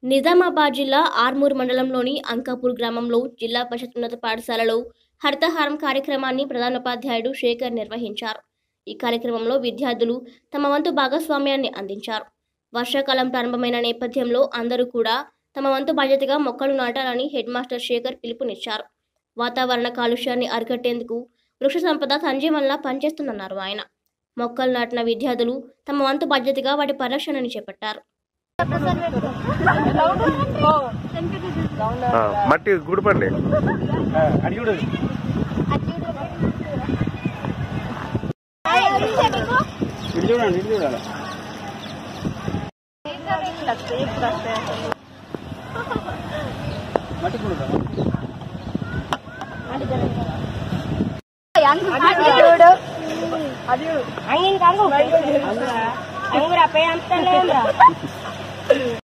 నిజామాబాద్ జిల్లా ఆర్మూర్ మండలంలోని అంకాపూర్ గ్రామంలో జిల్లా పరిషత్ ఉన్నత పాఠశాలలో హరితహారం కార్యక్రమాన్ని ప్రధానోపాధ్యాయుడు శేఖర్ నిర్వహించారు ఈ కార్యక్రమంలో విద్యార్థులు తమ వంతు భాగస్వామ్యాన్ని అందించారు వర్షాకాలం ప్రారంభమైన నేపథ్యంలో అందరూ కూడా తమ వంతు బాధ్యతగా మొక్కలు నాటాలని హెడ్ మాస్టర్ శేఖర్ పిలుపునిచ్చారు వాతావరణ కాలుష్యాన్ని అరికట్టేందుకు వృక్ష సంపద సంజీవంలా పనిచేస్తుందన్నారు ఆయన మొక్కలు నాటిన విద్యార్థులు తమ వంతు బాధ్యతగా వాటి పరిరక్షణని చేపట్టారు ఆ, మట్టి గుడిపండి ఇటు చూడండి ఇటు చూడాలి మట్టి కూడా angin kanggo. Angin apa yang tenem